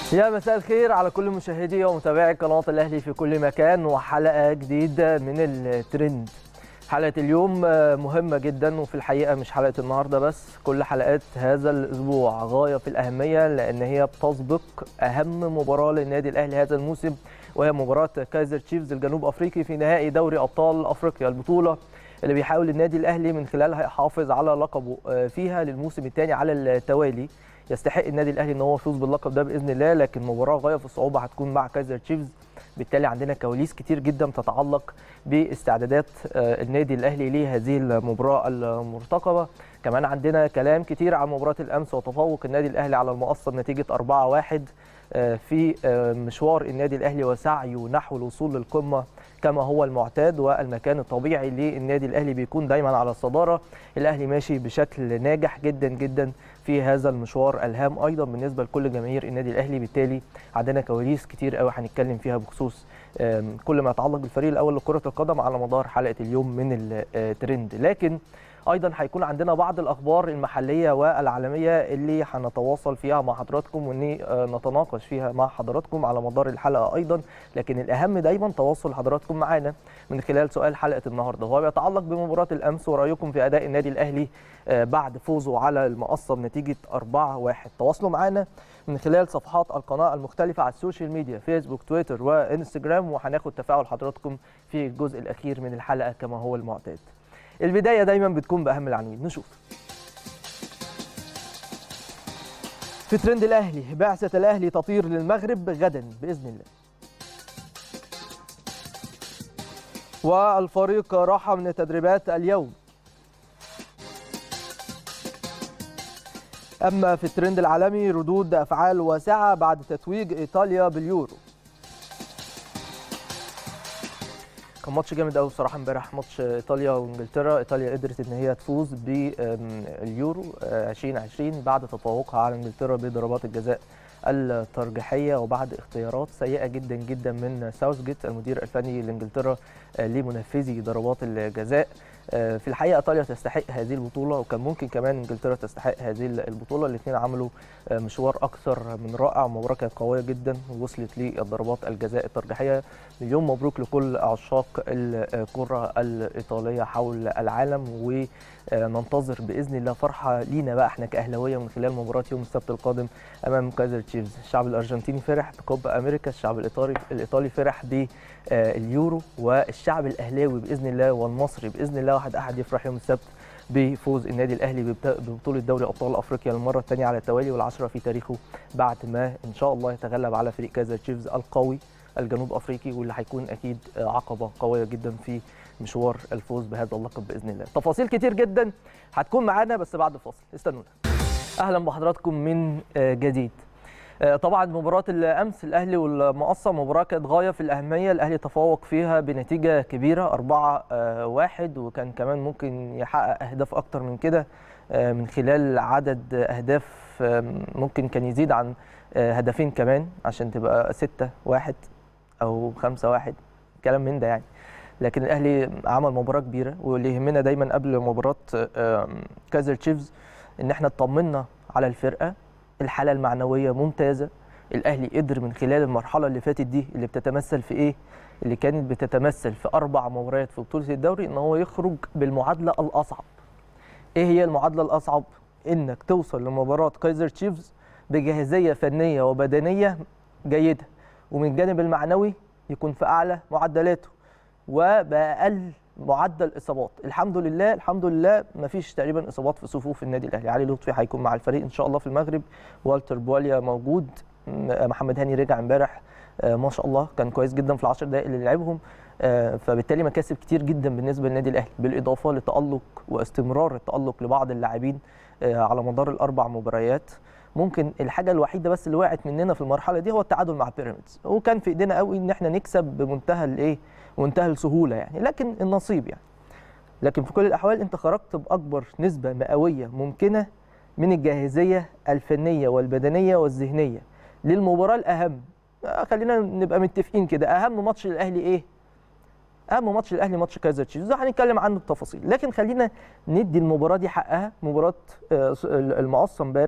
يا مساء الخير على كل مشاهدي ومتابعي قناة الأهلي في كل مكان وحلقة جديدة من الترند حلقة اليوم مهمة جدا وفي الحقيقة مش حلقة النهاردة بس كل حلقات هذا الأسبوع غاية في الأهمية لأن هي بتسبق أهم مباراة للنادي الأهلي هذا الموسم وهي مباراة كايزر تشيفز الجنوب أفريقي في نهائي دوري أبطال أفريقيا البطولة اللي بيحاول النادي الأهلي من خلالها يحافظ على لقبه فيها للموسم الثاني على التوالي يستحق النادي الاهلي ان هو يفوز باللقب ده باذن الله لكن مباراه غايه في الصعوبه هتكون مع كايزر تشيفز بالتالي عندنا كواليس كتير جدا تتعلق باستعدادات النادي الاهلي لهذه المباراه المرتقبه كمان عندنا كلام كتير عن مباراه الامس وتفوق النادي الاهلي على المقصه بنتيجه 4-1 في مشوار النادي الاهلي وسعيه نحو الوصول للقمه كما هو المعتاد والمكان الطبيعي للنادي الاهلي بيكون دايما على الصداره الاهلي ماشي بشكل ناجح جدا جدا في هذا المشوار الهام ايضا بالنسبه لكل جماهير النادي الاهلي بالتالي عندنا كواليس كتير قوي هنتكلم فيها بخصوص كل ما يتعلق بالفريق الاول لكره القدم على مدار حلقه اليوم من الترند لكن ايضا هيكون عندنا بعض الاخبار المحليه والعالميه اللي هنتواصل فيها مع حضراتكم ونتناقش فيها مع حضراتكم على مدار الحلقه ايضا لكن الاهم دايما تواصل حضراتكم معانا من خلال سؤال حلقه النهارده وهو بيتعلق بمباراه الامس ورايكم في اداء النادي الاهلي بعد فوزه على المقصه بنتيجه 4-1 تواصلوا معانا من خلال صفحات القناه المختلفه على السوشيال ميديا فيسبوك تويتر وانستجرام وهناخد تفاعل حضراتكم في الجزء الاخير من الحلقه كما هو المعتاد البدايه دايما بتكون باهم العناوين نشوف في ترند الاهلي بعثه الاهلي تطير للمغرب غدا باذن الله والفريق راح من التدريبات اليوم اما في الترند العالمي ردود افعال واسعه بعد تتويج ايطاليا باليورو كان ماتش جامد قوي بصراحه امبارح ماتش ايطاليا وانجلترا ايطاليا قدرت ان هي تفوز باليورو 2020 بعد تفوقها على انجلترا بضربات الجزاء الترجيحيه وبعد اختيارات سيئه جدا جدا من ساوثجيت المدير الفني لانجلترا لمنفذي ضربات الجزاء في الحقيقه ايطاليا تستحق هذه البطوله وكان ممكن كمان انجلترا تستحق هذه البطوله الاثنين عملوا مشوار اكثر من رائع المباراه كانت قويه جدا ووصلت للضربات الجزاء الترجيحيه مليون مبروك لكل عشاق الكره الايطاليه حول العالم وننتظر باذن الله فرحه لينا بقى احنا كاهلاويه من خلال مباراه يوم السبت القادم امام كايزر تشيفز الشعب الارجنتيني فرح بكوبا امريكا الشعب الايطالي الايطالي فرح باليورو والشعب الاهلاوي باذن الله والمصري باذن الله واحد احد يفرح يوم السبت بفوز النادي الاهلي ببطوله دوري ابطال افريقيا للمره الثانيه على التوالي والعشره في تاريخه بعد ما ان شاء الله يتغلب على فريق كايزر تشيفز القوي الجنوب افريقي واللي هيكون اكيد عقبه قويه جدا في مشوار الفوز بهذا اللقب باذن الله تفاصيل كتير جدا هتكون معانا بس بعد الفاصل استنونا اهلا بحضراتكم من جديد طبعا مباراه الامس الاهلي والمقصه مباراه كانت غايه في الاهميه الاهلي تفوق فيها بنتيجه كبيره 4 1 وكان كمان ممكن يحقق اهداف اكتر من كده من خلال عدد اهداف ممكن كان يزيد عن هدفين كمان عشان تبقى 6 1 او 5 1 كلام من ده يعني لكن الاهلي عمل مباراه كبيره واللي يهمنا دايما قبل مباراه كايزر تشيفز ان احنا اطمنا على الفرقه الحاله المعنويه ممتازه الاهلي قدر من خلال المرحله اللي فاتت دي اللي بتتمثل في ايه اللي كانت بتتمثل في اربع مباريات في بطوله الدوري ان هو يخرج بالمعادله الاصعب ايه هي المعادله الاصعب انك توصل لمباراه كايزر تشيفز بجاهزيه فنيه وبدنيه جيده ومن الجانب المعنوي يكون في اعلى معدلاته وباقل معدل اصابات الحمد لله الحمد لله ما فيش تقريبا اصابات في صفوف النادي الاهلي علي لطفي هيكون مع الفريق ان شاء الله في المغرب والتر بواليا موجود محمد هاني رجع امبارح ما شاء الله كان كويس جدا في العشر دقائق اللي لعبهم فبالتالي مكاسب كتير جدا بالنسبه للنادي الاهلي بالاضافه لتالق واستمرار التالق لبعض اللاعبين على مدار الاربع مباريات ممكن الحاجه الوحيده بس اللي وقعت مننا في المرحله دي هو التعادل مع بيراميدز وكان في ايدينا قوي ان احنا نكسب بمنتهى الايه منتهى السهوله يعني لكن النصيب يعني لكن في كل الاحوال انت خرجت باكبر نسبه مئويه ممكنه من الجاهزيه الفنيه والبدنيه والذهنيه للمباراه الاهم خلينا نبقى متفقين كده اهم ماتش للاهلي ايه اهم ماتش الاهلي ماتش كايزر تشيفز هنتكلم عنه بتفاصيل لكن خلينا ندي المباراه دي حقها مباراه المقصه امبارح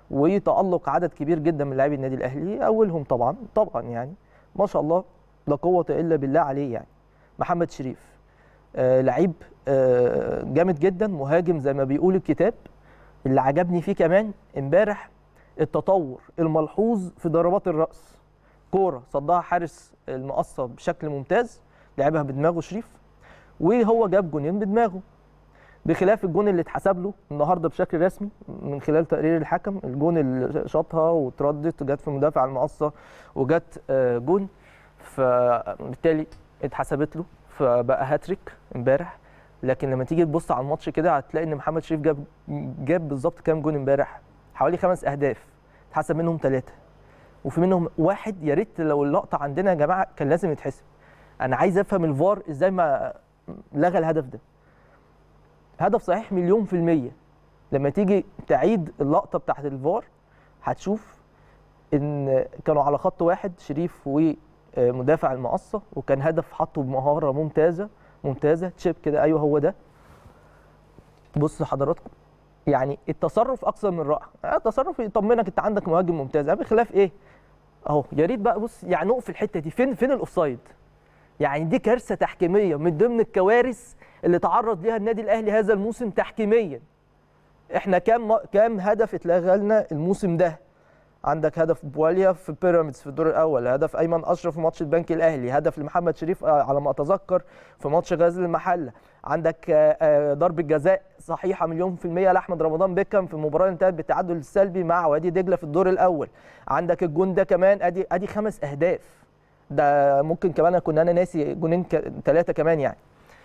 وتالق عدد كبير جدا من لاعبي النادي الاهلي اولهم طبعا طبعا يعني ما شاء الله لا قوه الا بالله عليه يعني محمد شريف آه لعيب آه جامد جدا مهاجم زي ما بيقول الكتاب اللي عجبني فيه كمان امبارح التطور الملحوظ في ضربات الراس كوره صدها حارس المقصه بشكل ممتاز لعبها بدماغه شريف وهو جاب جونين بدماغه بخلاف الجون اللي اتحسب له النهارده بشكل رسمي من خلال تقرير الحكم الجون اللي شاطها وتردت وجت في مدافع المقصه وجت آه جون فبالتالي اتحسبت له فبقى هاتريك امبارح لكن لما تيجي تبص على الماتش كده هتلاقي ان محمد شريف جاب جاب بالظبط كام جون امبارح حوالي خمس اهداف اتحسب منهم ثلاثه وفي منهم واحد يا ريت لو اللقطه عندنا يا جماعه كان لازم يتحسب انا عايز افهم الفار ازاي ما لغى الهدف ده هدف صحيح مليون في المية لما تيجي تعيد اللقطة بتاعت الفار هتشوف ان كانوا على خط واحد شريف ومدافع المقصة وكان هدف حطه بمهارة ممتازة ممتازة تشيب كده ايوه هو ده بص حضراتكم يعني التصرف اكثر من رائع التصرف يطمنك انت عندك مهاجم ممتاز بخلاف ايه اهو يا ريت بقى بص يعني نقف في الحته دي فين فين الاوفسايد يعني دي كارثه تحكيميه من ضمن الكوارث اللي تعرض ليها النادي الاهلي هذا الموسم تحكيميا احنا كام كام هدف اتلغى لنا الموسم ده عندك هدف بواليا في بيراميدز في الدور الاول هدف ايمن اشرف في ماتش البنك الاهلي هدف لمحمد شريف على ما اتذكر في ماتش غزل المحله عندك ضربه جزاء صحيحه مليون في الميه لاحمد رمضان بيكم في المباراه اللي انتهت بالتعادل السلبي مع وادي دجله في الدور الاول عندك الجون ده كمان ادي ادي خمس اهداف ده ممكن كمان اكون انا ناسي جونين ثلاثه كمان يعني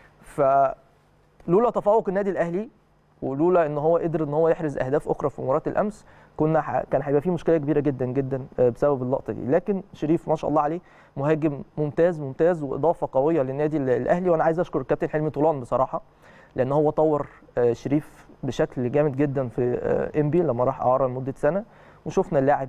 فلولا تفوق النادي الاهلي ولولا ان هو قدر ان هو يحرز اهداف اخرى في مباراه الامس كنا ح... كان هيبقى في مشكله كبيره جدا جدا بسبب اللقطه دي لكن شريف ما شاء الله عليه مهاجم ممتاز ممتاز واضافه قويه للنادي الاهلي وانا عايز اشكر الكابتن حلمي طولان بصراحه لان هو طور شريف بشكل جامد جدا في انبي لما راح اعاره لمده سنه وشفنا اللاعب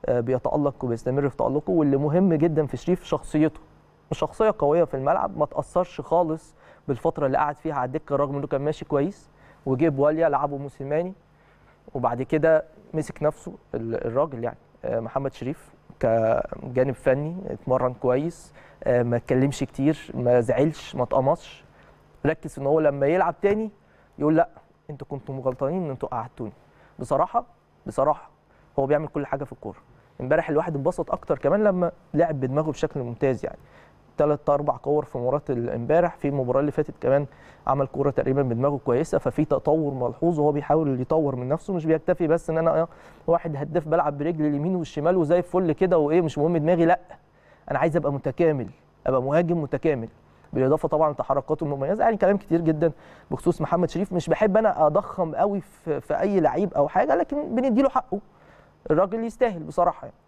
بيتالق وبيستمر في تالقه واللي مهم جدا في شريف شخصيته شخصيه قويه في الملعب ما تاثرش خالص بالفتره اللي قعد فيها على الدكه رغم انه كان ماشي كويس وجه بواليا لعبه موسيماني وبعد كده مسك نفسه الراجل يعني محمد شريف كجانب فني اتمرن كويس ما اتكلمش كتير ما زعلش ما اتقمصش ركز ان هو لما يلعب تاني يقول لا انتوا كنتوا غلطانين ان انتوا قعدتوني بصراحه بصراحه هو بيعمل كل حاجه في الكوره امبارح الواحد اتبسط اكتر كمان لما لعب بدماغه بشكل ممتاز يعني ثلاث اربع كور في مباراه امبارح في المباراه اللي فاتت كمان عمل كوره تقريبا بدماغه كويسه ففي تطور ملحوظ وهو بيحاول يطور من نفسه مش بيكتفي بس ان انا واحد هداف بلعب برجل اليمين والشمال وزي الفل كده وايه مش مهم دماغي لا انا عايز ابقى متكامل ابقى مهاجم متكامل بالاضافه طبعا لتحركاته المميزه يعني كلام كتير جدا بخصوص محمد شريف مش بحب انا اضخم قوي في, في اي لعيب او حاجه لكن بندي له حقه الراجل يستاهل بصراحه يعني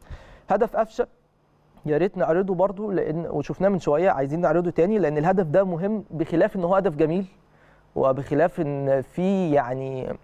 هدف قفشه يا ريت نعرضه برضو لان وشفناه من شويه عايزين نعرضه تاني لان الهدف ده مهم بخلاف ان هو هدف جميل وبخلاف ان في يعني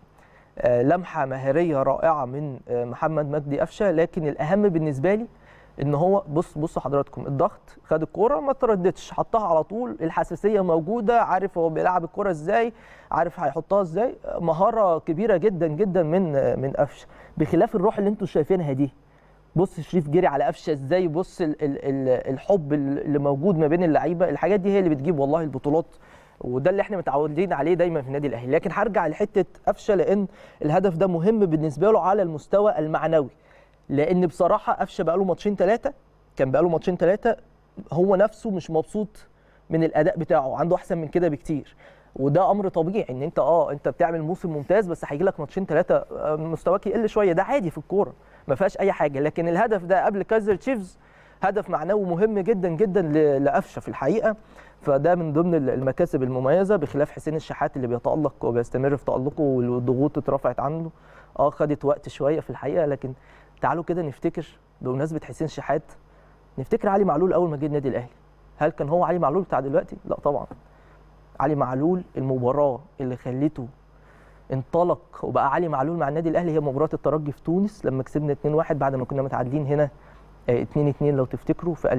لمحه مهاريه رائعه من محمد مجدي قفشه لكن الاهم بالنسبه لي ان هو بص بص حضراتكم الضغط خد الكوره ما ترددش حطها على طول الحساسيه موجوده عارف هو بيلعب الكوره ازاي عارف هيحطها ازاي مهاره كبيره جدا جدا من من قفشه بخلاف الروح اللي انتم شايفينها دي بص شريف جري على قفشه ازاي بص ال ال ال الحب اللي موجود ما بين اللعيبه الحاجات دي هي اللي بتجيب والله البطولات وده اللي احنا متعودين عليه دايما في النادي الاهلي لكن هرجع لحته قفشه لان الهدف ده مهم بالنسبه له على المستوى المعنوي لان بصراحه قفشه بقى له ماتشين ثلاثه كان بقى له ماتشين ثلاثه هو نفسه مش مبسوط من الاداء بتاعه عنده احسن من كده بكتير وده امر طبيعي ان انت اه انت بتعمل موسم ممتاز بس هيجي لك ماتشين ثلاثه مستواك يقل شويه ده عادي في الكوره ما فيهاش اي حاجه لكن الهدف ده قبل كايزر تشيفز هدف معنوي مهم جدا جدا لقفشه في الحقيقه فده من ضمن المكاسب المميزه بخلاف حسين الشحات اللي بيتالق وبيستمر في تالقه والضغوط اترفعت عنه اه خدت وقت شويه في الحقيقه لكن تعالوا كده نفتكر بمناسبه حسين الشحات نفتكر علي معلول اول ما جه النادي الاهلي هل كان هو علي معلول بتاع دلوقتي لا طبعا علي معلول المباراه اللي خلته انطلق وبقى علي معلول مع النادي الاهلي هي مباراه الترجي في تونس لما كسبنا 2-1 بعد ما كنا متعادلين هنا 2-2 لو تفتكروا في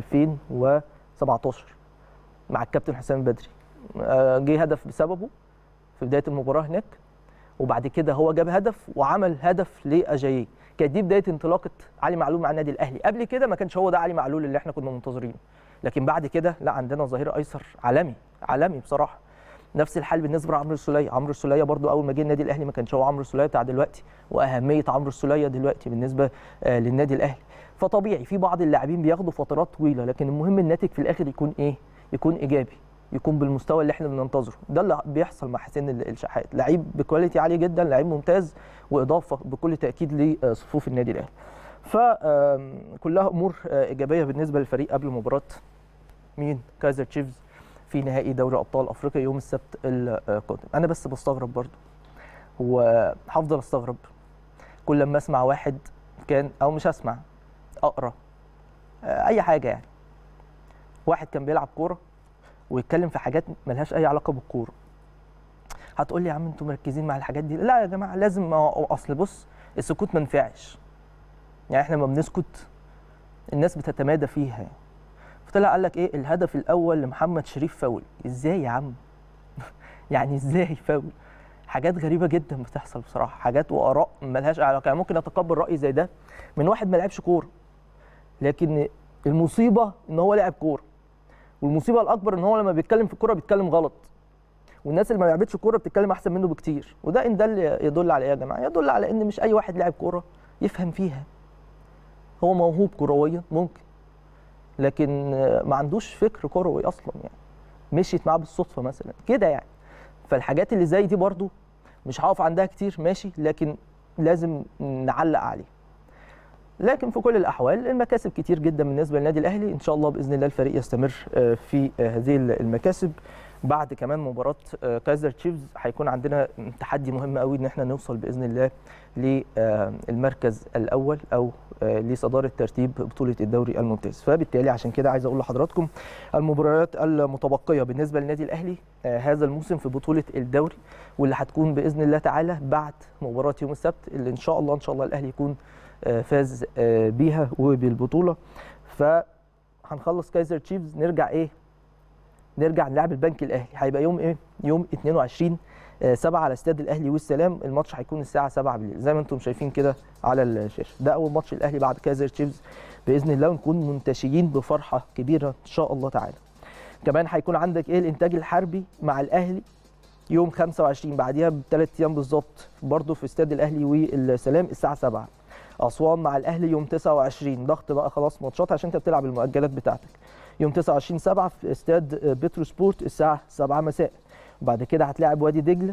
2017 مع الكابتن حسام بدري جه هدف بسببه في بدايه المباراه هناك وبعد كده هو جاب هدف وعمل هدف لاجاييه كانت دي بدايه انطلاقه علي معلول مع النادي الاهلي قبل كده ما كانش هو ده علي معلول اللي احنا كنا منتظرينه لكن بعد كده لا عندنا ظهير ايسر عالمي عالمي بصراحه نفس الحال بالنسبه لعمرو السوليه عمرو السوليه برضو اول ما جه النادي الاهلي ما كانش هو عمرو السوليه بتاع دلوقتي واهميه عمرو السوليه دلوقتي بالنسبه آه للنادي الاهلي فطبيعي في بعض اللاعبين بياخدوا فترات طويله لكن المهم الناتج في الاخر يكون ايه يكون ايجابي يكون بالمستوى اللي احنا بننتظره ده اللي بيحصل مع حسين الشحات لعيب بكواليتي عالي جدا لعيب ممتاز واضافه بكل تاكيد لصفوف النادي الاهلي فكلها امور ايجابيه بالنسبه للفريق قبل مباراه مين كايزر تشيفز في نهائي دوري ابطال افريقيا يوم السبت القادم انا بس بستغرب برضو وهفضل استغرب كل لما اسمع واحد كان او مش اسمع اقرا اي حاجه يعني واحد كان بيلعب كوره ويتكلم في حاجات ملهاش اي علاقه بالكوره هتقول لي يا عم انتوا مركزين مع الحاجات دي لا يا جماعه لازم اصل بص السكوت ما ينفعش يعني احنا لما بنسكت الناس بتتمادى فيها يعني. فطلع قال لك ايه الهدف الاول لمحمد شريف فاول ازاي يا عم يعني ازاي فاول حاجات غريبه جدا بتحصل بصراحه حاجات واراء ملهاش علاقه يعني ممكن اتقبل راي زي ده من واحد ما لعبش كوره لكن المصيبه ان هو لعب كوره والمصيبه الاكبر ان هو لما بيتكلم في الكوره بيتكلم غلط والناس اللي ما لعبتش كوره بتتكلم احسن منه بكتير وده ان ده اللي يدل على ايه يا جماعه يدل على ان مش اي واحد لاعب كوره يفهم فيها هو موهوب كرويا ممكن لكن ما عندوش فكر كروي اصلا يعني مشيت معاه بالصدفه مثلا كده يعني فالحاجات اللي زي دي برضو مش هقف عندها كتير ماشي لكن لازم نعلق عليه لكن في كل الاحوال المكاسب كتير جدا بالنسبه للنادي الاهلي ان شاء الله باذن الله الفريق يستمر في هذه المكاسب بعد كمان مباراه كايزر تشيفز هيكون عندنا تحدي مهم قوي ان احنا نوصل باذن الله للمركز الاول او لصداره ترتيب بطوله الدوري الممتاز فبالتالي عشان كده عايز اقول لحضراتكم المباريات المتبقيه بالنسبه للنادي الاهلي هذا الموسم في بطوله الدوري واللي هتكون باذن الله تعالى بعد مباراه يوم السبت اللي ان شاء الله ان شاء الله الاهلي يكون فاز بيها وبالبطوله فهنخلص كايزر تشيفز نرجع ايه نرجع نلعب البنك الاهلي هيبقى يوم ايه يوم 22 7 على استاد الاهلي والسلام الماتش هيكون الساعه 7 بالليل زي ما انتم شايفين كده على الشاشه ده اول ماتش الاهلي بعد كايزر تشيفز باذن الله ونكون منتشيين بفرحه كبيره ان شاء الله تعالى كمان هيكون عندك ايه الانتاج الحربي مع الاهلي يوم 25 بعديها بثلاث ايام بالظبط برضه في استاد الاهلي والسلام الساعه 7 اسوان مع الاهلي يوم 29 ضغط بقى خلاص ماتشات عشان انت بتلعب المؤجلات بتاعتك يوم 29 7 في استاد بترو سبورت الساعه 7 مساء وبعد كده هتلاعب وادي دجله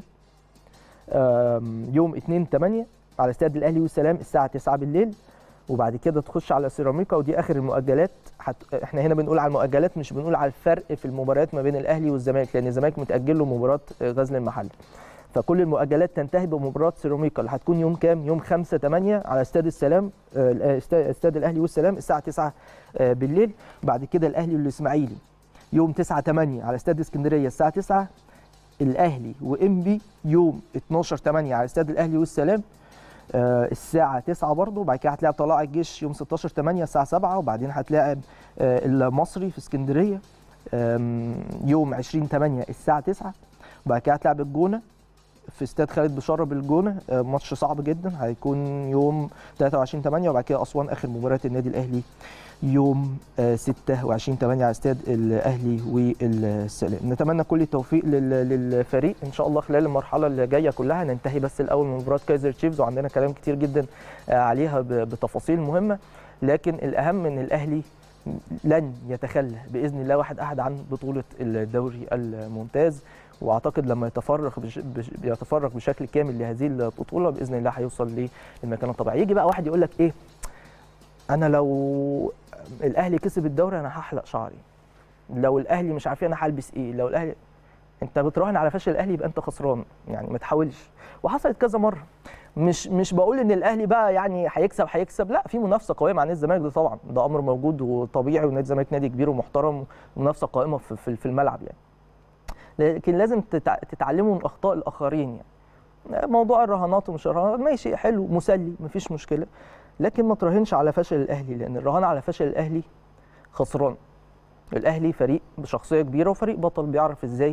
يوم 2 8 على استاد الاهلي والسلام الساعه 9 بالليل وبعد كده تخش على سيراميكا ودي اخر المؤجلات حت... احنا هنا بنقول على المؤجلات مش بنقول على الفرق في المباريات ما بين الاهلي والزمالك لان الزمالك متاجل له مباراه غزل المحله فكل المؤجلات تنتهي بمباراه سيراميكا اللي هتكون يوم كام يوم 5 8 على استاد السلام استاد الاهلي والسلام الساعه 9 بالليل بعد كده الاهلي والاسماعيلي يوم 9 8 على استاد اسكندريه الساعه 9 الاهلي وانبي يوم 12 8 على استاد الاهلي والسلام آه الساعة 9 برضه وبعد كده هتلاعب طلائع الجيش يوم 16 8 الساعة 7 وبعدين هتلاعب آه المصري في اسكندرية يوم 20 8 الساعة 9 وبعد كده هتلاعب الجونة في استاد خالد بشاره بالجونه آه ماتش صعب جدا هيكون يوم 23 8 وبعد كده اسوان اخر مباراه النادي الاهلي يوم 26 8 على استاد الاهلي والسلام نتمنى كل التوفيق للفريق ان شاء الله خلال المرحله اللي جايه كلها ننتهي بس الاول من مباراه كايزر تشيفز وعندنا كلام كتير جدا عليها بتفاصيل مهمه لكن الاهم ان الاهلي لن يتخلى باذن الله واحد احد عن بطوله الدوري الممتاز واعتقد لما يتفرغ بش... بش... يتفرغ بشكل كامل لهذه البطوله باذن الله هيوصل للمكان الطبيعي يجي بقى واحد يقول لك ايه انا لو الاهلي كسب الدوري انا هحلق شعري لو الاهلي مش عارف انا هلبس ايه لو الاهلي انت بتراهن على فشل الاهلي يبقى انت خسران يعني ما تحاولش وحصلت كذا مره مش مش بقول ان الاهلي بقى يعني هيكسب هيكسب لا في منافسه قويه مع نادي الزمالك ده طبعا ده امر موجود وطبيعي ونادي الزمالك نادي كبير ومحترم ومنافسه قائمه في, في الملعب يعني لكن لازم تتعلموا من اخطاء الاخرين يعني موضوع الرهانات ومش الرهانات ماشي حلو مسلي مفيش مشكله لكن ما تراهنش على فشل الاهلي لان الرهان على فشل الاهلي خسران الاهلي فريق بشخصيه كبيره وفريق بطل بيعرف ازاي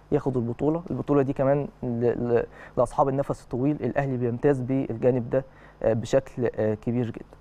ياخد البطوله البطوله دي كمان ل- ل- لاصحاب النفس الطويل الاهلي بيمتاز بالجانب ده آه، بشكل آه، كبير جدا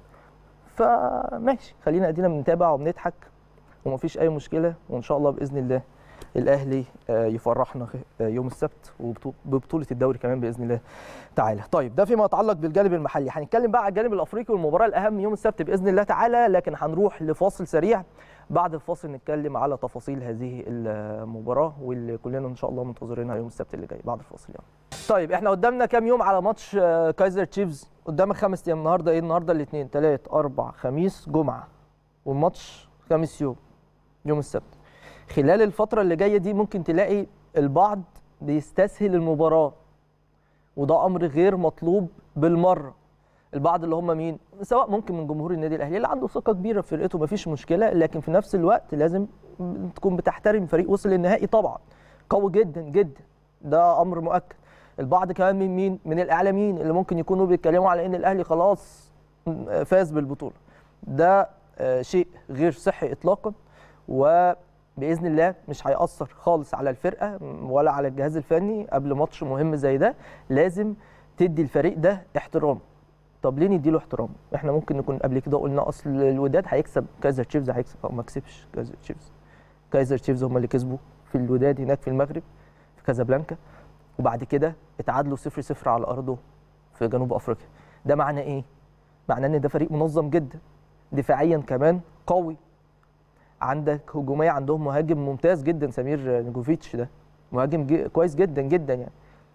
فماشي خلينا ادينا بنتابع وبنضحك ومفيش اي مشكله وان شاء الله باذن الله الاهلي آه، يفرحنا خ- آه، يوم السبت وبطو- ببطوله الدوري كمان باذن الله تعالى طيب ده فيما يتعلق بالجانب المحلي هنتكلم بقى على الجانب الافريقي والمباراه الاهم يوم السبت باذن الله تعالى لكن هنروح لفاصل سريع بعد الفاصل نتكلم على تفاصيل هذه المباراه واللي كلنا ان شاء الله منتظرينها يوم السبت اللي جاي بعد الفاصل يعني. طيب احنا قدامنا كام يوم على ماتش آه، كايزر تشيفز قدامك خمس ايام النهارده ايه النهارده الاثنين ثلاث اربع خميس جمعه والماتش خامس يوم يوم السبت خلال الفتره اللي جايه دي ممكن تلاقي البعض بيستسهل المباراه وده امر غير مطلوب بالمره البعض اللي هم مين سواء ممكن من جمهور النادي الاهلي اللي عنده ثقه كبيره في فرقته مفيش مشكله لكن في نفس الوقت لازم تكون بتحترم فريق وصل للنهائي طبعا قوي جدا جدا ده امر مؤكد البعض كمان من مين من الاعلاميين اللي ممكن يكونوا بيتكلموا على ان الاهلي خلاص فاز بالبطوله ده آه، شيء غير صحي اطلاقا وباذن الله مش هيأثر خالص على الفرقه ولا على الجهاز الفني قبل ماتش مهم زي ده لازم تدي الفريق ده احترام طب ليه نديله احترام احنا ممكن نكون قبل كده قلنا اصل الوداد هيكسب كايزر تشيفز هيكسب أو ما كسبش كايزر تشيفز كايزر تشيفز هم اللي كسبوا في الوداد هناك في المغرب في كازابلانكا وبعد كده اتعادلوا 0 0 على ارضه في جنوب افريقيا ده معناه ايه معناه ان ده فريق منظم جدا دفاعيا كمان قوي عندك هجوميا عندهم مهاجم ممتاز جدا سمير نيجوفيتش ده مهاجم جي كويس جدا جدا يعني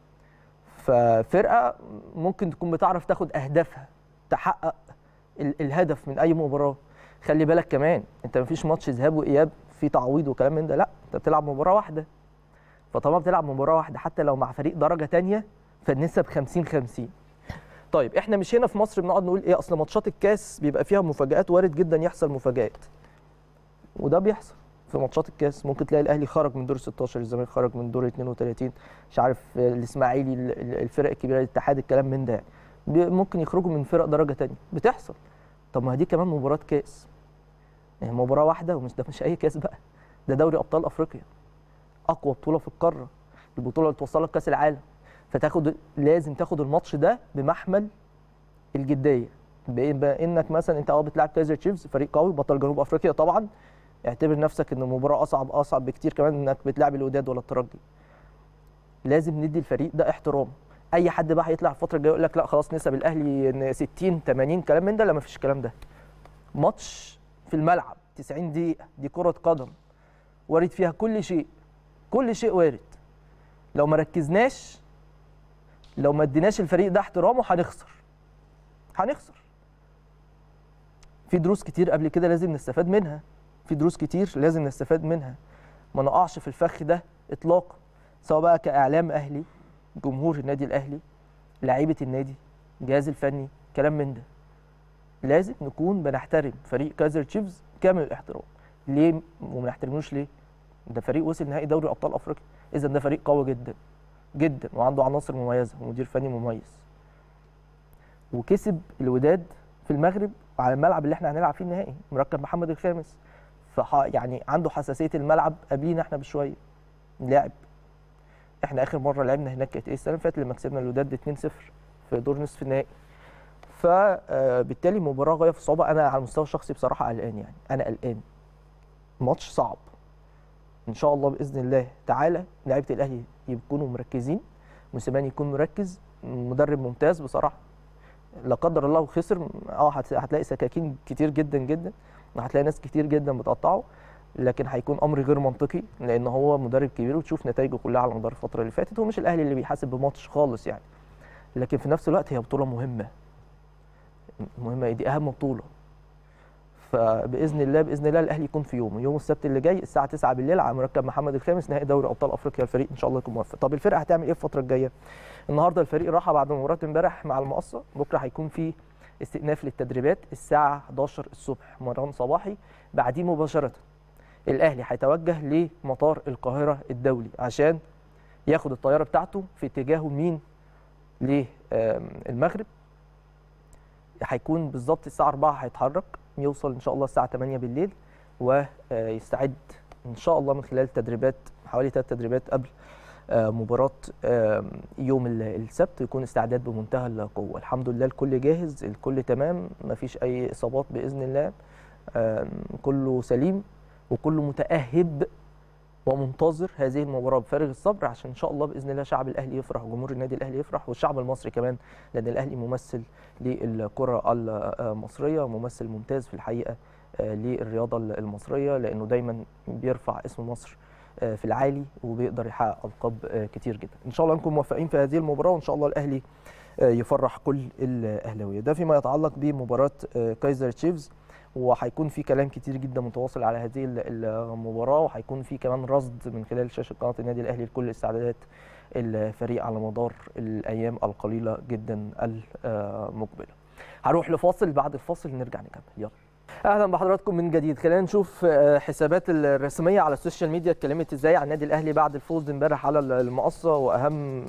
ففرقه ممكن تكون بتعرف تاخد اهدافها تحقق ال- الهدف من اي مباراه خلي بالك كمان انت مفيش ماتش ذهاب واياب في تعويض وكلام من ده لا انت بتلعب مباراه واحده فطالما بتلعب مباراه واحده حتى لو مع فريق درجه تانية فالنسب 50 50 طيب احنا مش هنا في مصر بنقعد نقول ايه اصل ماتشات الكاس بيبقى فيها مفاجآت وارد جدا يحصل مفاجآت وده بيحصل في ماتشات الكاس ممكن تلاقي الاهلي خرج من دور 16 الزمالك خرج من دور 32 مش عارف الاسماعيلي ال- ال- الفرق الكبيره الاتحاد الكلام من ده بي- ممكن يخرجوا من فرق درجه تانية بتحصل طب ما دي كمان مباراه كاس يعني مباراه واحده ومش ده مش اي كاس بقى ده دوري ابطال افريقيا اقوى بطوله في القاره البطوله اللي توصلك كاس العالم فتاخد لازم تاخد الماتش ده بمحمل الجديه بإيه بقى انك مثلا انت اه بتلعب كايزر تشيفز فريق قوي بطل جنوب افريقيا طبعا اعتبر نفسك ان المباراه اصعب اصعب بكتير كمان انك بتلعب الوداد ولا الترجي لازم ندي الفريق ده احترام اي حد بقى هيطلع الفتره الجايه يقول لك لا خلاص نسب الاهلي إن 60 80 كلام من ده لا مفيش الكلام ده ماتش في الملعب 90 دقيقه دي كره قدم وارد فيها كل شيء كل شيء وارد لو ما ركزناش لو ما اديناش الفريق ده احترامه هنخسر هنخسر في دروس كتير قبل كده لازم نستفاد منها في دروس كتير لازم نستفاد منها ما نقعش في الفخ ده اطلاقا سواء بقى كاعلام اهلي جمهور النادي الاهلي لعيبه النادي الجهاز الفني كلام من ده لازم نكون بنحترم فريق كايزر تشيفز كامل الاحترام ليه وما نحترموش ليه ده فريق وصل نهائي دوري ابطال افريقيا اذا ده فريق قوي جدا جدا وعنده عناصر مميزه ومدير فني مميز وكسب الوداد في المغرب على الملعب اللي احنا هنلعب فيه النهائي مركب محمد الخامس فح يعني عنده حساسيه الملعب قبلينا احنا بشويه لعب احنا اخر مره لعبنا هناك كانت ايه السنه اللي فاتت لما كسبنا الوداد 2-0 في دور نصف النهائي فبالتالي مباراه غايه في الصعوبه انا على المستوى الشخصي بصراحه قلقان يعني انا قلقان ماتش صعب ان شاء الله باذن الله تعالى لعيبه الاهلي يكونوا مركزين موسيماني يكون مركز مدرب ممتاز بصراحه لا قدر الله خسر اه هت- هتلاقي سكاكين كتير جدا جدا هتلاقي ناس كتير جدا بتقطعه لكن هيكون امر غير منطقي لان هو مدرب كبير وتشوف نتائجه كلها على مدار الفتره اللي فاتت هو مش الاهلي اللي بيحاسب بماتش خالص يعني لكن في نفس الوقت هي بطوله مهمه مهمه إيه؟ دي اهم بطوله فباذن الله باذن الله الاهلي يكون في يومه يوم السبت اللي جاي الساعه 9 بالليل على مركب محمد الخامس نهائي دوري ابطال افريقيا الفريق ان شاء الله يكون موفق طب الفرقه هتعمل ايه في الفتره الجايه النهارده الفريق راح بعد مباراه امبارح مع المقصه بكره هيكون في استئناف للتدريبات الساعه 11 الصبح مران صباحي بعديه مباشره الاهلي هيتوجه لمطار القاهره الدولي عشان ياخد الطياره بتاعته في اتجاهه مين للمغرب هيكون بالظبط الساعه 4 هيتحرك يوصل ان شاء الله الساعه 8 بالليل ويستعد ان شاء الله من خلال تدريبات حوالي ثلاث تدريبات قبل آه، مباراه آه، يوم ال- السبت يكون استعداد بمنتهى القوه الحمد لله الكل جاهز الكل تمام مفيش اي اصابات باذن الله آم، كله سليم وكله متاهب ومنتظر هذه المباراه بفارغ الصبر عشان ان شاء الله باذن الله شعب الاهلي يفرح وجمهور النادي الاهلي يفرح والشعب المصري كمان لان الاهلي ممثل للكره المصريه ممثل ممتاز في الحقيقه آه، للرياضه المصريه لانه دايما بيرفع اسم مصر آه، في العالي وبيقدر يحقق القاب آه، كتير جدا ان شاء الله نكون موفقين في هذه المباراه وان شاء الله الاهلي آه، يفرح كل الاهلاويه ده فيما يتعلق بمباراه آه، كايزر تشيفز وهيكون في كلام كتير جدا متواصل على هذه ال- المباراه وهيكون في كمان رصد من خلال شاشه قناه النادي الاهلي لكل استعدادات الفريق على مدار الايام القليله جدا المقبله. هروح لفاصل بعد الفاصل نرجع نكمل يلا. اهلا بحضراتكم من جديد خلينا نشوف آه، حسابات الرسميه على السوشيال ميديا اتكلمت ازاي عن النادي الاهلي بعد الفوز امبارح على المقصه واهم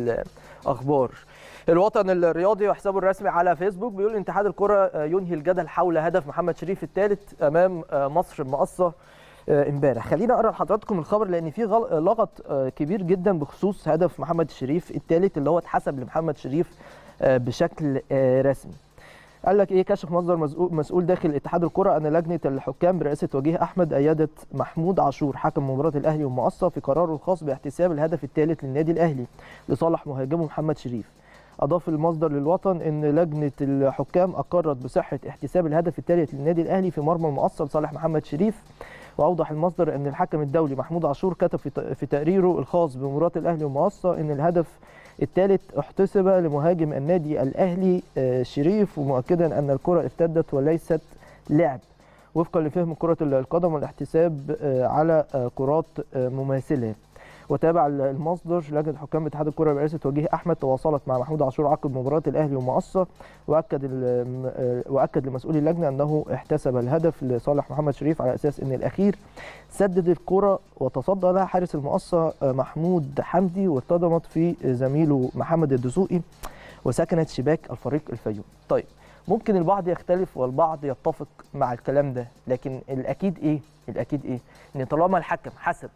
الاخبار الوطن الرياضي وحسابه الرسمي على فيسبوك بيقول ان اتحاد الكره آه، ينهي الجدل حول هدف محمد شريف الثالث امام آه، مصر المقصه آه، امبارح خلينا اقرا لحضراتكم الخبر لان في غل- لغط آه، كبير جدا بخصوص هدف محمد شريف الثالث اللي هو اتحسب لمحمد شريف آه، بشكل آه، رسمي قال لك ايه كشف مصدر مسؤول, مسؤول داخل اتحاد الكره ان لجنه الحكام برئاسه وجيه احمد ايدت محمود عاشور حكم مباراه الاهلي والمقصه في قراره الخاص باحتساب الهدف الثالث للنادي الاهلي لصالح مهاجمه محمد شريف اضاف المصدر للوطن ان لجنه الحكام اقرت بصحه احتساب الهدف الثالث للنادي الاهلي في مرمى المقصه لصالح محمد شريف واوضح المصدر ان الحكم الدولي محمود عاشور كتب في ت- في تقريره الخاص بمباراه الاهلي والمقصه ان الهدف الثالث احتسب لمهاجم النادي الاهلي آه، شريف ومؤكدا ان الكره ارتدت وليست لعب وفقا لفهم كره القدم والاحتساب آه، على آه، كرات آه، مماثله وتابع المصدر لجنه حكام اتحاد الكره برئاسه وجيه احمد تواصلت مع محمود عاشور عقب مباراه الاهلي ومقصه واكد ال- آه، واكد لمسؤول اللجنه انه احتسب الهدف لصالح محمد شريف على اساس ان الاخير سدد الكره وتصدى لها حارس المقصه آه، محمود حمدي واصطدمت في زميله محمد الدسوقي وسكنت شباك الفريق الفيوم طيب ممكن البعض يختلف والبعض يتفق مع الكلام ده لكن الاكيد ايه الاكيد ايه ان طالما الحكم حسب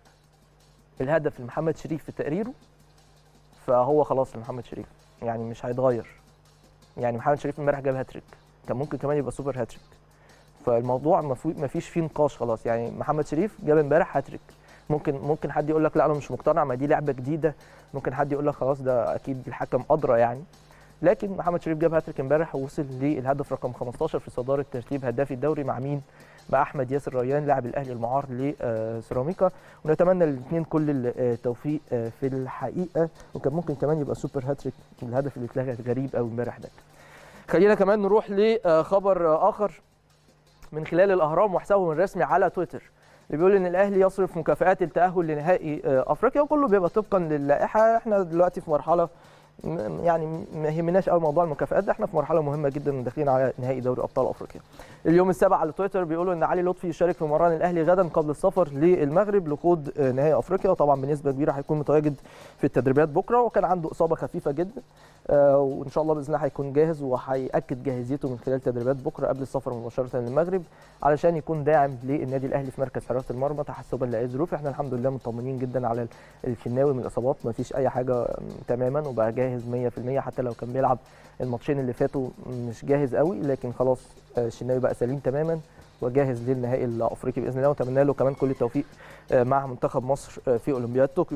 الهدف لمحمد شريف في تقريره فهو خلاص لمحمد شريف يعني مش هيتغير يعني محمد شريف امبارح جاب هاتريك كان ممكن كمان يبقى سوبر هاتريك فالموضوع ما فيش فيه نقاش خلاص يعني محمد شريف جاب امبارح هاتريك ممكن ممكن حد يقول لك لا انا مش مقتنع ما دي لعبه جديده ممكن حد يقول لك خلاص ده اكيد الحكم ادرى يعني لكن محمد شريف جاب هاتريك امبارح ووصل للهدف رقم 15 في صداره ترتيب هدافي الدوري مع مين؟ مع احمد ياسر ريان لاعب الاهلي المعار لسيراميكا ونتمنى للاثنين كل التوفيق آه، في الحقيقه وكان ممكن كمان يبقى سوبر هاتريك الهدف اللي اتلغى غريب قوي امبارح ده. خلينا كمان نروح لخبر اخر من خلال الاهرام وحسابهم الرسمي على تويتر اللي بيقول ان الاهلي يصرف مكافآت التاهل لنهائي آه، افريقيا وكله بيبقى طبقا للائحه احنا دلوقتي في مرحله م- يعني ما يهمناش قوي موضوع المكافآت ده احنا في مرحله مهمه جدا داخلين على نهائي دوري ابطال افريقيا. اليوم السابع على تويتر بيقولوا ان علي لطفي يشارك في مران الاهلي غدا قبل السفر للمغرب لخوض آه، نهائي افريقيا وطبعا بنسبه كبيره هيكون متواجد في التدريبات بكره وكان عنده اصابه خفيفه جدا آه، وان شاء الله باذن الله هيكون جاهز وهياكد جاهزيته من خلال تدريبات بكره قبل السفر مباشره للمغرب علشان يكون داعم للنادي الاهلي في مركز حراسه المرمى تحسبا لاي ظروف احنا الحمد لله مطمنين جدا على الشناوي من الاصابات ما فيش اي حاجه م، تماما وبقى جاهز 100% حتى لو كان بيلعب الماتشين اللي فاتوا مش جاهز قوي لكن خلاص آه، الشناوي بقى سليم تماما وجاهز للنهائي الافريقي باذن الله واتمنى له كمان كل التوفيق آه، مع منتخب مصر آه، في اولمبياد طوكيو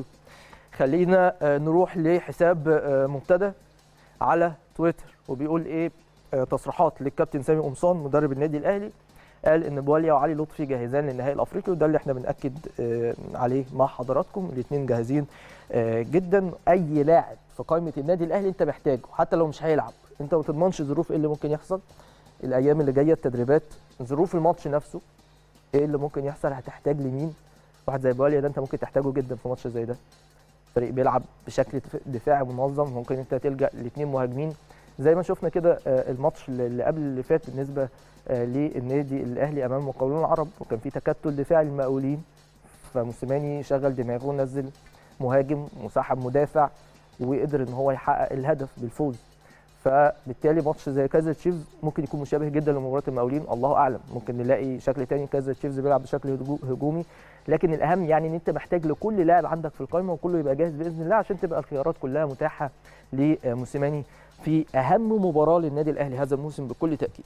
خلينا آه، نروح لحساب آه، مبتدى على تويتر وبيقول ايه آه، تصريحات للكابتن سامي قمصان مدرب النادي الاهلي قال ان بواليا وعلي لطفي جاهزان للنهائي الافريقي وده اللي احنا بناكد آه، عليه مع حضراتكم الاثنين جاهزين آه، جدا اي لاعب في قائمه النادي الاهلي انت محتاجه حتى لو مش هيلعب انت ما تضمنش ظروف ايه اللي ممكن يحصل الايام اللي جايه التدريبات ظروف الماتش نفسه ايه اللي ممكن يحصل هتحتاج لمين واحد زي بواليا ده انت ممكن تحتاجه جدا في ماتش زي ده فريق بيلعب بشكل دف- دفاعي منظم ممكن انت تلجا لاثنين مهاجمين زي ما شفنا كده آه، الماتش اللي اللي قبل اللي فات بالنسبه آه، للنادي الاهلي امام المقاولون العرب وكان في تكتل دفاعي للمقاولين فموسيماني شغل دماغه ونزل مهاجم وسحب مدافع وقدر ان هو يحقق الهدف بالفوز فبالتالي ماتش زي كايزر تشيفز ممكن يكون مشابه جدا لمباراه المقاولين الله اعلم ممكن نلاقي شكل تاني كايزر تشيفز بيلعب بشكل هجو- هجومي لكن الاهم يعني ان انت محتاج لكل لاعب عندك في القائمه وكله يبقى جاهز باذن الله عشان تبقى الخيارات كلها متاحه لموسيماني في اهم مباراه للنادي الاهلي هذا الموسم بكل تاكيد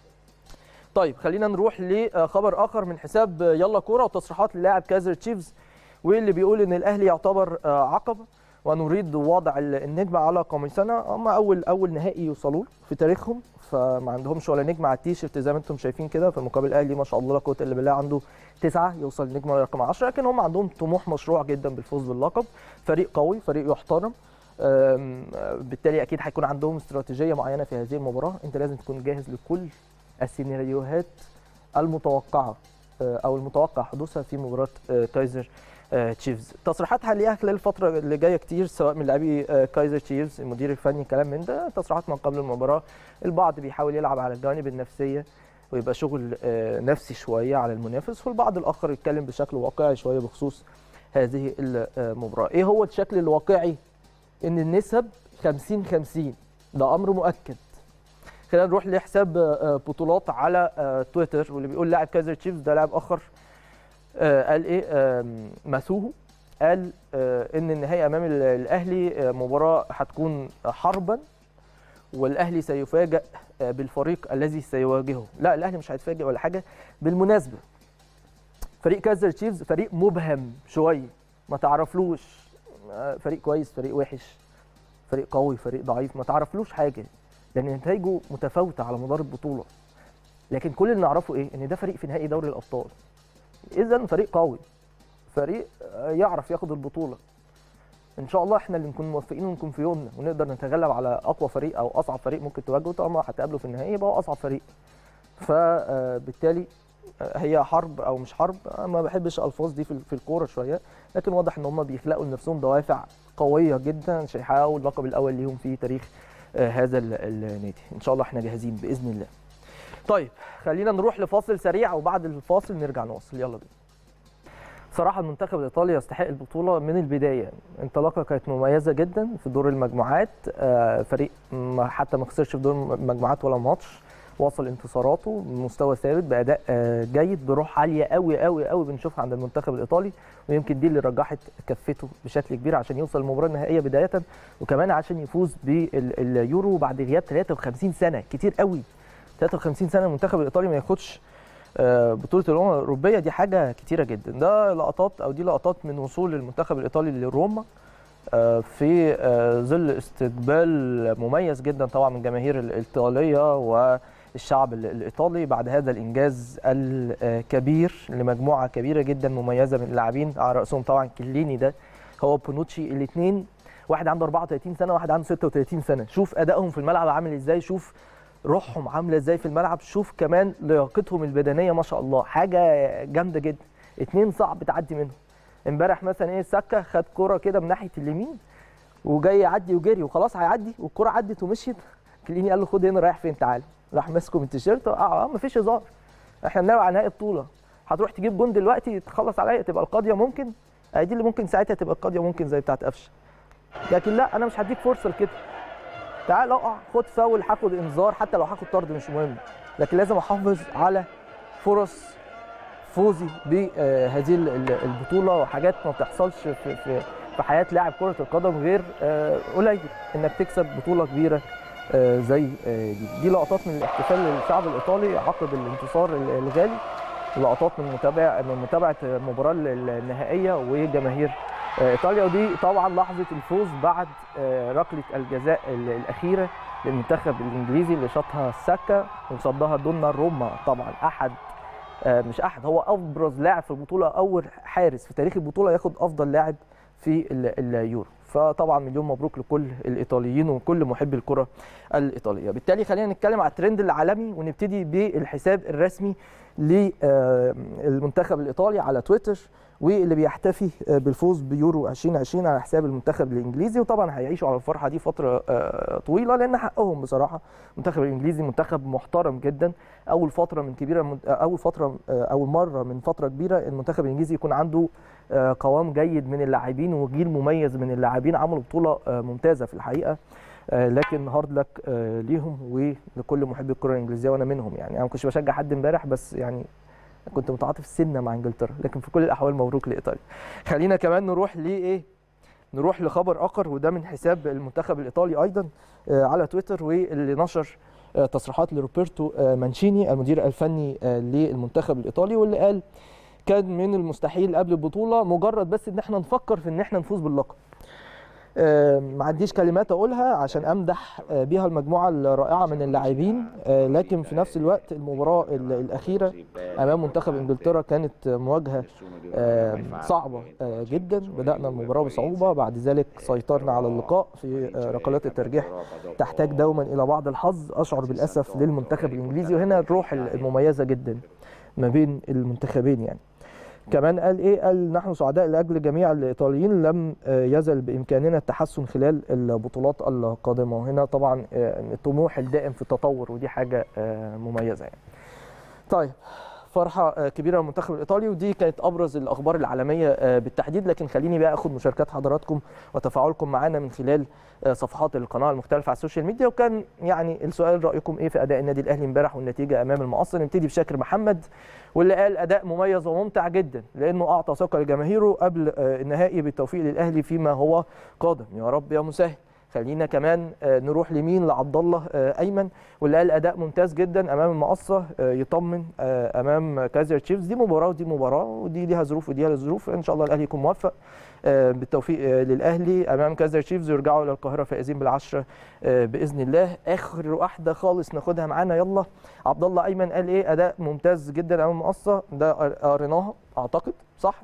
طيب خلينا نروح لخبر اخر من حساب يلا كوره وتصريحات للاعب كايزر تشيفز واللي بيقول ان الاهلي يعتبر آه، عقبه ونريد وضع ال- النجم على قميصنا هم اول اول نهائي يوصلوا له في تاريخهم فما عندهمش ولا نجم على التيشيرت زي ما انتم شايفين كده في المقابل الاهلي ما شاء الله لا قوه الا بالله عنده تسعه يوصل النجم رقم 10 لكن هم عندهم طموح مشروع جدا بالفوز باللقب فريق قوي فريق يحترم أم، آه، بالتالي اكيد هيكون عندهم استراتيجيه معينه في هذه المباراه انت لازم تكون جاهز لكل السيناريوهات المتوقعه آه، او المتوقع حدوثها في مباراه آه، كايزر آه، تشيفز تصريحات هنلاقيها خلال الفتره اللي جايه كتير سواء من لاعبي آه، كايزر تشيفز المدير الفني كلام من ده تصريحات من قبل المباراه البعض بيحاول يلعب على الجوانب النفسيه ويبقى شغل آه، نفسي شويه على المنافس والبعض الاخر يتكلم بشكل واقعي شويه بخصوص هذه المباراه ايه هو الشكل الواقعي ان النسب 50 50 ده امر مؤكد خلينا نروح لحساب آه، بطولات على آه، تويتر واللي بيقول لاعب كايزر تشيفز ده لاعب اخر آه، قال ايه آم، مسوهو قال آه، ان النهائي امام ال- الاهلي آه، مباراه هتكون حربا والاهلي سيفاجئ آه، بالفريق الذي سيواجهه لا الاهلي مش هيتفاجئ ولا حاجه بالمناسبه فريق كايزر تشيفز فريق مبهم شويه ما تعرفلوش آه، فريق كويس فريق وحش فريق قوي فريق ضعيف ما تعرفلوش حاجه لان نتائجه متفاوته على مدار البطوله لكن كل اللي نعرفه ايه ان ده فريق في نهائي دوري الابطال اذا فريق قوي فريق آه، يعرف ياخد البطوله ان شاء الله احنا اللي نكون موفقين ونكون في يومنا ونقدر نتغلب على اقوى فريق او اصعب فريق ممكن تواجهه طالما هتقابله في النهائي يبقى هو اصعب فريق فبالتالي هي حرب او مش حرب أنا ما بحبش الفاظ دي في في الكوره شويه لكن واضح ان هم بيخلقوا لنفسهم دوافع قويه جدا عشان يحققوا اللقب الاول ليهم في تاريخ آه، هذا ال- النادي ان شاء الله احنا جاهزين باذن الله طيب خلينا نروح لفاصل سريع وبعد الفاصل نرجع نواصل يلا بينا صراحة المنتخب الإيطالي يستحق البطولة من البداية انطلاقة كانت مميزة جدا في دور المجموعات آه، فريق ما حتى ما خسرش في دور المجموعات ولا ماتش واصل انتصاراته بمستوى ثابت بأداء آه، جيد بروح عالية قوي قوي قوي بنشوفها عند المنتخب الإيطالي ويمكن دي اللي رجحت كفته بشكل كبير عشان يوصل المباراة النهائية بداية وكمان عشان يفوز باليورو بعد غياب 53 سنة كتير قوي 53 سنة المنتخب الإيطالي ما ياخدش آه، بطوله الامم الاوروبيه دي حاجه كتيره جدا ده لقطات او دي لقطات من وصول المنتخب الايطالي لروما آه، في آه، ظل استقبال مميز جدا طبعا من جماهير الايطاليه والشعب ال- الايطالي بعد هذا الانجاز الكبير لمجموعه كبيره جدا مميزه من اللاعبين على راسهم طبعا كليني ده هو بونوتشي الاثنين واحد عنده 34 سنه وواحد عنده 36 سنه شوف ادائهم في الملعب عامل ازاي شوف روحهم عامله ازاي في الملعب شوف كمان لياقتهم البدنيه ما شاء الله حاجه جامده جدا اتنين صعب تعدي منهم امبارح مثلا ايه سكه خد كرة كده من ناحيه اليمين وجاي يعدي وجري وخلاص هيعدي والكرة عدت ومشيت كليني قال له خد هنا رايح فين تعال راح ماسكه من التيشيرت اه اه مفيش هزار احنا بنلعب على نهائي بطوله هتروح تجيب جون دلوقتي تخلص عليا تبقى القاضيه ممكن اه دي اللي ممكن ساعتها تبقى القاضيه ممكن زي بتاعت قفشه لكن لا انا مش هديك فرصه لكده تعال اقع خد فاول هاخد انذار حتى لو هاخد طرد مش مهم لكن لازم احافظ على فرص فوزي بهذه ال- ال- البطوله وحاجات ما بتحصلش في في في حياه لاعب كره القدم غير آه، قليل انك تكسب بطوله كبيره آه، زي آه، دي دي لقطات من الاحتفال للشعب الايطالي عقب الانتصار ال- الغالي لقطات من متابعه من متابعه المباراه ال- النهائيه وجماهير آه، ايطاليا ودي طبعا لحظه الفوز بعد آه، ركله الجزاء ال- الاخيره للمنتخب الانجليزي اللي شاطها ساكا وصدها دونا روما طبعا احد آه، مش احد هو ابرز لاعب في البطوله اول حارس في تاريخ البطوله ياخد افضل لاعب في ال- اليورو فطبعا مليون مبروك لكل الايطاليين وكل محبي الكره الايطاليه بالتالي خلينا نتكلم على الترند العالمي ونبتدي بالحساب الرسمي للمنتخب الايطالي على تويتر واللي بيحتفي آه، بالفوز بيورو 2020 على حساب المنتخب الانجليزي وطبعا هيعيشوا على الفرحه دي فتره آه، طويله لان حقهم بصراحه المنتخب الانجليزي منتخب محترم جدا اول فتره من كبيره من اول فتره آه، اول مره من فتره كبيره المنتخب الانجليزي يكون عنده آه، قوام جيد من اللاعبين وجيل مميز من اللاعبين عملوا بطوله آه، ممتازه في الحقيقه آه، لكن هارد لك آه، ليهم ولكل محبي الكره الانجليزيه وانا منهم يعني انا ما كنتش بشجع حد امبارح بس يعني كنت متعاطف سنه مع انجلترا لكن في كل الاحوال مبروك لايطاليا خلينا كمان نروح لايه نروح لخبر اخر وده من حساب المنتخب الايطالي ايضا آه، على تويتر واللي نشر آه، تصريحات لروبرتو آه، مانشيني المدير الفني آه، للمنتخب الايطالي واللي قال كان من المستحيل قبل البطوله مجرد بس ان احنا نفكر في ان احنا نفوز باللقب آه، ما عنديش كلمات اقولها عشان امدح آه، بيها المجموعه الرائعه من اللاعبين آه، لكن في نفس الوقت المباراه ال- الاخيره امام منتخب انجلترا كانت مواجهه آه، صعبه آه، جدا بدانا المباراه بصعوبه بعد ذلك سيطرنا على اللقاء في آه، ركلات الترجيح تحتاج دوما الى بعض الحظ اشعر بالاسف للمنتخب الانجليزي وهنا الروح المميزه جدا ما بين المنتخبين يعني كمان قال ايه قال نحن سعداء لاجل جميع الايطاليين لم آه، يزل بامكاننا التحسن خلال البطولات القادمه وهنا طبعا آه، الطموح الدائم في التطور ودي حاجه آه، مميزه يعني طيب فرحه آه، كبيره للمنتخب الايطالي ودي كانت ابرز الاخبار العالميه آه، بالتحديد لكن خليني بقى اخد مشاركات حضراتكم وتفاعلكم معنا من خلال آه، صفحات القناه المختلفه على السوشيال ميديا وكان يعني السؤال رايكم ايه في اداء النادي الاهلي امبارح والنتيجه امام المقص نبتدي بشاكر محمد واللي قال اداء مميز وممتع جدا لانه اعطى ثقه لجماهيره قبل آه، النهائي بالتوفيق للاهلي فيما هو قادم يا رب يا مسهل خلينا كمان آه، نروح لمين لعبد الله آه، ايمن واللي قال اداء ممتاز جدا امام المقصه آه، يطمن آه، امام كايزر تشيفز دي مباراه ودي مباراه ودي ليها ظروف ودي ليها ظروف ان شاء الله الاهلي يكون موفق آه، بالتوفيق آه، للاهلي امام كايزر تشيفز ويرجعوا الى القاهره فائزين بالعشره آه، باذن الله اخر واحده خالص ناخدها معانا يلا عبد الله ايمن قال ايه اداء ممتاز جدا امام المقصه ده قريناها اعتقد صح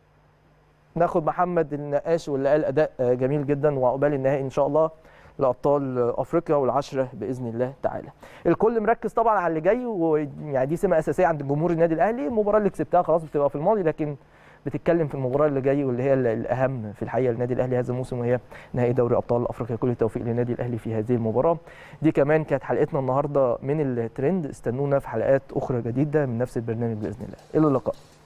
ناخد محمد النقاش واللي قال اداء آه، جميل جدا وعقبال النهائي ان شاء الله لابطال افريقيا والعشره باذن الله تعالى. الكل مركز طبعا على اللي جاي ويعني دي سمه اساسيه عند جمهور النادي الاهلي، المباراه اللي كسبتها خلاص بتبقى في الماضي لكن بتتكلم في المباراه اللي جاي واللي هي ال- الاهم في الحقيقه للنادي الاهلي هذا الموسم وهي نهائي دوري ابطال افريقيا كل التوفيق للنادي الاهلي في هذه المباراه. دي كمان كانت حلقتنا النهارده من الترند استنونا في حلقات اخرى جديده من نفس البرنامج باذن الله. الى اللقاء.